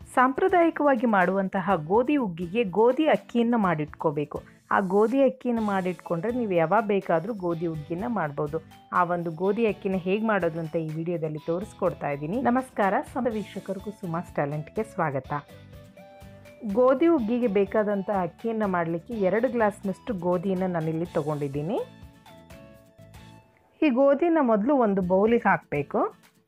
ಸಾಂಪ್ರದಾಯಿಕವಾಗಿ ಮಾಡುವಂತಹ ಗೋಧಿ ಹುಗ್ಗಿಗೆ ಗೋಧಿ ಅಕ್ಕಿಯನ್ನು ಮಾಡಿಟ್ಕೋಬೇಕು ಆ ಗೋಧಿ ಅಕ್ಕಿನ ಮಾಡಿಟ್ಕೊಂಡ್ರೆ ನೀವು ಯಾವಾಗ ಬೇಕಾದರೂ ಗೋಧಿ ಹುಗ್ಗಿನ ಮಾಡ್ಬೋದು ಆ ಒಂದು ಗೋಧಿ ಅಕ್ಕಿನ ಹೇಗೆ ಮಾಡೋದು ಅಂತ ಈ ವಿಡಿಯೋದಲ್ಲಿ ತೋರಿಸ್ಕೊಡ್ತಾ ಇದ್ದೀನಿ ನಮಸ್ಕಾರ ಸಮ ವೀಕ್ಷಕರಿಗೂ ಸುಮಾಸ್ ಟ್ಯಾಲೆಂಟ್ಗೆ ಸ್ವಾಗತ ಗೋಧಿ ಹುಗ್ಗಿಗೆ ಬೇಕಾದಂಥ ಅಕ್ಕಿಯನ್ನು ಮಾಡಲಿಕ್ಕೆ ಎರಡು ಗ್ಲಾಸ್ನಷ್ಟು ಗೋಧಿಯನ್ನು ನಾನಿಲ್ಲಿ ತೊಗೊಂಡಿದ್ದೀನಿ ಈ ಗೋಧಿನ ಮೊದಲು ಒಂದು ಬೌಲಿಗೆ ಹಾಕಬೇಕು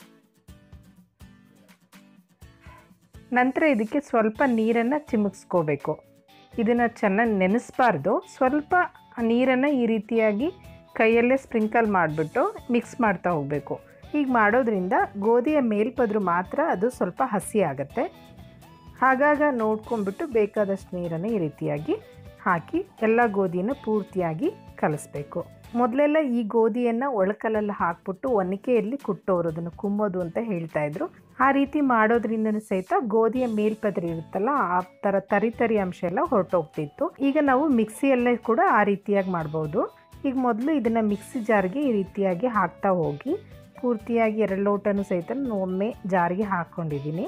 ನಂತರ ಇದಕ್ಕೆ ಸ್ವಲ್ಪ ನೀರನ್ನು ಚಿಮುಕ್ಸ್ಕೋಬೇಕು ಇದನ್ನು ಚೆನ್ನಾಗಿ ನೆನೆಸ್ಬಾರ್ದು ಸ್ವಲ್ಪ ನೀರನ್ನು ಈ ರೀತಿಯಾಗಿ ಕೈಯಲ್ಲೇ ಸ್ಪ್ರಿಂಕಲ್ ಮಾಡಿಬಿಟ್ಟು ಮಿಕ್ಸ್ ಮಾಡ್ತಾ ಹೋಗಬೇಕು ಹೀಗೆ ಮಾಡೋದ್ರಿಂದ ಗೋಧಿಯ ಮೇಲ್ಪದ್ರು ಮಾತ್ರ ಅದು ಸ್ವಲ್ಪ ಹಸಿ ಆಗುತ್ತೆ ಹಾಗಾಗ ನೋಡ್ಕೊಂಡ್ಬಿಟ್ಟು ಬೇಕಾದಷ್ಟು ನೀರನ್ನು ಈ ರೀತಿಯಾಗಿ ಹಾಕಿ ಎಲ್ಲ ಗೋಧಿನ ಪೂರ್ತಿಯಾಗಿ ಕಲಿಸ್ಬೇಕು ಮೊದಲೆಲ್ಲ ಈ ಗೋಧಿಯನ್ನು ಒಳಕಲಲ್ಲಿ ಹಾಕ್ಬಿಟ್ಟು ಒನಕೆಯಲ್ಲಿ ಕುಟ್ಟೋರು ಅದನ್ನು ಕುಮ್ಮೋದು ಅಂತ ಹೇಳ್ತಾ ಇದ್ರು ಆ ರೀತಿ ಮಾಡೋದ್ರಿಂದ ಸಹಿತ ಗೋಧಿಯ ಮೇಲ್ಪದ್ರ ಇರುತ್ತಲ್ಲ ಆ ಥರ ತರಿ ತರಿ ಅಂಶ ಎಲ್ಲ ಹೊರಟೋಗ್ತಿತ್ತು ಈಗ ನಾವು ಮಿಕ್ಸಿಯಲ್ಲೇ ಕೂಡ ಆ ರೀತಿಯಾಗಿ ಮಾಡ್ಬೋದು ಈಗ ಮೊದಲು ಇದನ್ನು ಮಿಕ್ಸಿ ಜಾರ್ಗೆ ಈ ರೀತಿಯಾಗಿ ಹಾಕ್ತಾ ಹೋಗಿ ಪೂರ್ತಿಯಾಗಿ ಎರಡು ಲೋಟನೂ ಸಹಿತ ಒಮ್ಮೆ ಜಾರಿಗೆ ಹಾಕ್ಕೊಂಡಿದ್ದೀನಿ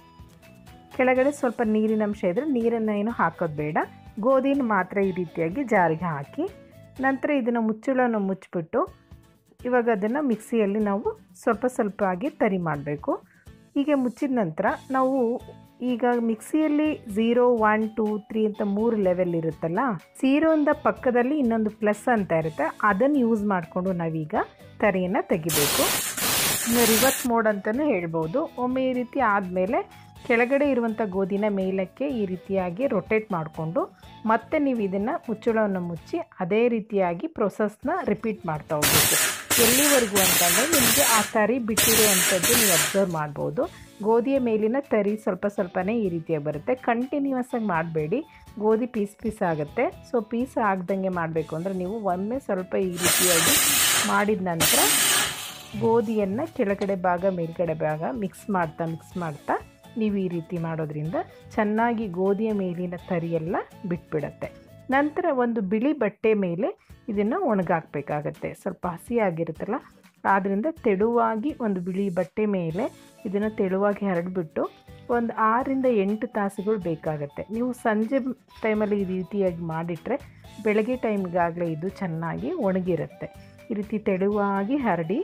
ಕೆಳಗಡೆ ಸ್ವಲ್ಪ ನೀರಿನ ಅಂಶ ಇದ್ದರೆ ನೀರನ್ನು ಏನು ಹಾಕೋದು ಬೇಡ ಗೋಧಿನ ಮಾತ್ರ ಈ ರೀತಿಯಾಗಿ ಜಾರಿಗೆ ಹಾಕಿ ನಂತರ ಇದನ್ನು ಮುಚ್ಚಳವನ್ನು ಮುಚ್ಚಿಬಿಟ್ಟು ಇವಾಗ ಅದನ್ನು ಮಿಕ್ಸಿಯಲ್ಲಿ ನಾವು ಸ್ವಲ್ಪ ಸ್ವಲ್ಪ ಆಗಿ ತರಿ ಮಾಡಬೇಕು ಹೀಗೆ ಮುಚ್ಚಿದ ನಂತರ ನಾವು ಈಗ ಮಿಕ್ಸಿಯಲ್ಲಿ ಝೀರೋ ಒನ್ ಟೂ ತ್ರೀ ಅಂತ ಮೂರು ಲೆವೆಲ್ ಇರುತ್ತಲ್ಲ ಝೀರೋಯಿಂದ ಪಕ್ಕದಲ್ಲಿ ಇನ್ನೊಂದು ಪ್ಲಸ್ ಅಂತ ಇರುತ್ತೆ ಅದನ್ನು ಯೂಸ್ ಮಾಡಿಕೊಂಡು ನಾವೀಗ ತರಿಯನ್ನು ತೆಗಿಬೇಕು ರಿವರ್ಸ್ ಮೋಡ್ ಅಂತಲೂ ಹೇಳ್ಬೋದು ಒಮ್ಮೆ ಈ ರೀತಿ ಆದಮೇಲೆ ಕೆಳಗಡೆ ಇರುವಂಥ ಗೋಧಿನ ಮೇಲಕ್ಕೆ ಈ ರೀತಿಯಾಗಿ ರೊಟೇಟ್ ಮಾಡಿಕೊಂಡು ಮತ್ತೆ ನೀವು ಇದನ್ನು ಮುಚ್ಚಳವನ್ನು ಮುಚ್ಚಿ ಅದೇ ರೀತಿಯಾಗಿ ಪ್ರೊಸೆಸ್ನ ರಿಪೀಟ್ ಮಾಡ್ತಾ ಹೋಗಬೇಕು ಎಲ್ಲಿವರೆಗೂ ಅಂತಂದರೆ ನಿಮಗೆ ಆ ತರಿ ಬಿಟ್ಟಿರುವಂಥದ್ದು ನೀವು ಅಬ್ಸರ್ವ್ ಮಾಡ್ಬೋದು ಗೋಧಿಯ ಮೇಲಿನ ತರಿ ಸ್ವಲ್ಪ ಸ್ವಲ್ಪನೇ ಈ ರೀತಿಯಾಗಿ ಬರುತ್ತೆ ಕಂಟಿನ್ಯೂಸ್ ಆಗಿ ಮಾಡಬೇಡಿ ಗೋಧಿ ಪೀಸ್ ಪೀಸ್ ಆಗುತ್ತೆ ಸೊ ಪೀಸ್ ಆಗ್ದಂಗೆ ಮಾಡಬೇಕು ಅಂದರೆ ನೀವು ಒಮ್ಮೆ ಸ್ವಲ್ಪ ಈ ರೀತಿಯಾಗಿ ಮಾಡಿದ ನಂತರ ಗೋಧಿಯನ್ನು ಕೆಳಗಡೆ ಭಾಗ ಮೇಲ್ಗಡೆ ಭಾಗ ಮಿಕ್ಸ್ ಮಾಡ್ತಾ ಮಿಕ್ಸ್ ಮಾಡ್ತಾ ನೀವು ಈ ರೀತಿ ಮಾಡೋದ್ರಿಂದ ಚೆನ್ನಾಗಿ ಗೋಧಿಯ ಮೇಲಿನ ತರಿಯೆಲ್ಲ ಬಿಟ್ಬಿಡತ್ತೆ ನಂತರ ಒಂದು ಬಿಳಿ ಬಟ್ಟೆ ಮೇಲೆ ಇದನ್ನು ಒಣಗಾಕಬೇಕಾಗತ್ತೆ ಸ್ವಲ್ಪ ಹಸಿಯಾಗಿರುತ್ತಲ್ಲ ಆದ್ದರಿಂದ ತೆಳುವಾಗಿ ಒಂದು ಬಿಳಿ ಬಟ್ಟೆ ಮೇಲೆ ಇದನ್ನು ತೆಳುವಾಗಿ ಹರಡಿಬಿಟ್ಟು ಒಂದು ಆರರಿಂದ ಎಂಟು ತಾಸುಗಳು ಬೇಕಾಗತ್ತೆ ನೀವು ಸಂಜೆ ಟೈಮಲ್ಲಿ ಈ ರೀತಿಯಾಗಿ ಮಾಡಿಟ್ರೆ ಬೆಳಗ್ಗೆ ಟೈಮ್ಗಾಗಲೇ ಇದು ಚೆನ್ನಾಗಿ ಒಣಗಿರುತ್ತೆ ಈ ರೀತಿ ತೆಳುವಾಗಿ ಹರಡಿ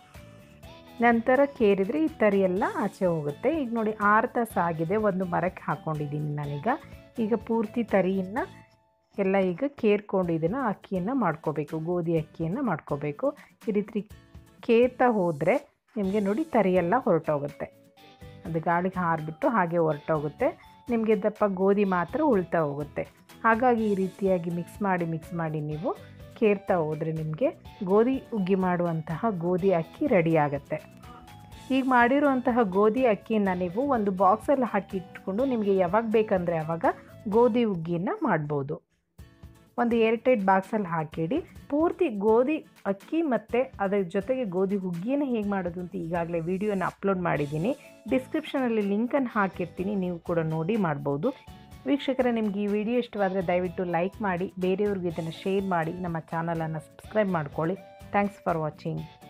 ನಂತರ ಕೇರಿದರೆ ಈ ತರಿ ಎಲ್ಲ ಆಚೆ ಹೋಗುತ್ತೆ ಈಗ ನೋಡಿ ಆರು ತಾಸು ಆಗಿದೆ ಒಂದು ಮರಕ್ಕೆ ಹಾಕ್ಕೊಂಡಿದ್ದೀನಿ ನಾನೀಗ ಈಗ ಪೂರ್ತಿ ತರಿಯನ್ನು ಎಲ್ಲ ಈಗ ಕೇರ್ಕೊಂಡು ಇದನ್ನು ಅಕ್ಕಿಯನ್ನು ಮಾಡ್ಕೋಬೇಕು ಗೋಧಿ ಅಕ್ಕಿಯನ್ನು ಮಾಡ್ಕೋಬೇಕು ಈ ರೀತಿ ಕೇರ್ತಾ ಹೋದರೆ ನಿಮಗೆ ನೋಡಿ ತರಿಯೆಲ್ಲ ಹೊರಟೋಗುತ್ತೆ ಅದು ಗಾಳಿಗೆ ಹಾರಿಬಿಟ್ಟು ಹಾಗೆ ಹೊರಟೋಗುತ್ತೆ ನಿಮಗೆ ದಪ್ಪ ಗೋಧಿ ಮಾತ್ರ ಉಳ್ತಾ ಹೋಗುತ್ತೆ ಹಾಗಾಗಿ ಈ ರೀತಿಯಾಗಿ ಮಿಕ್ಸ್ ಮಾಡಿ ಮಿಕ್ಸ್ ಮಾಡಿ ನೀವು ಕೇರ್ತಾ ಹೋದರೆ ನಿಮಗೆ ಗೋಧಿ ಉಗ್ಗಿ ಮಾಡುವಂತಹ ಗೋಧಿ ಅಕ್ಕಿ ರೆಡಿ ಆಗುತ್ತೆ ಈಗ ಮಾಡಿರುವಂತಹ ಗೋಧಿ ಅಕ್ಕಿನ ನೀವು ಒಂದು ಬಾಕ್ಸಲ್ಲಿ ಹಾಕಿ ಇಟ್ಕೊಂಡು ನಿಮಗೆ ಯಾವಾಗ ಬೇಕಂದರೆ ಆವಾಗ ಗೋಧಿ ಉಗ್ಗಿನ ಮಾಡ್ಬೋದು ಒಂದು ಏರ್ಟೈಟ್ ಬಾಕ್ಸಲ್ಲಿ ಹಾಕಿಡಿ ಪೂರ್ತಿ ಗೋಧಿ ಅಕ್ಕಿ ಮತ್ತು ಅದರ ಜೊತೆಗೆ ಗೋಧಿ ಹುಗ್ಗಿನ ಹೇಗೆ ಮಾಡೋದು ಅಂತ ಈಗಾಗಲೇ ವಿಡಿಯೋನ ಅಪ್ಲೋಡ್ ಮಾಡಿದ್ದೀನಿ ಡಿಸ್ಕ್ರಿಪ್ಷನಲ್ಲಿ ಲಿಂಕನ್ನು ಹಾಕಿರ್ತೀನಿ ನೀವು ಕೂಡ ನೋಡಿ ಮಾಡ್ಬೋದು ವೀಕ್ಷಕರೇ ನಿಮ್ಗೆ ಈ ವಿಡಿಯೋ ಇಷ್ಟವಾದರೆ ದಯವಿಟ್ಟು ಲೈಕ್ ಮಾಡಿ ಬೇರೆಯವ್ರಿಗೆ ಇದನ್ನು ಶೇರ್ ಮಾಡಿ ನಮ್ಮ ಚಾನಲನ್ನು ಸಬ್ಸ್ಕ್ರೈಬ್ ಮಾಡ್ಕೊಳ್ಳಿ ಥ್ಯಾಂಕ್ಸ್ ಫಾರ್ ವಾಚಿಂಗ್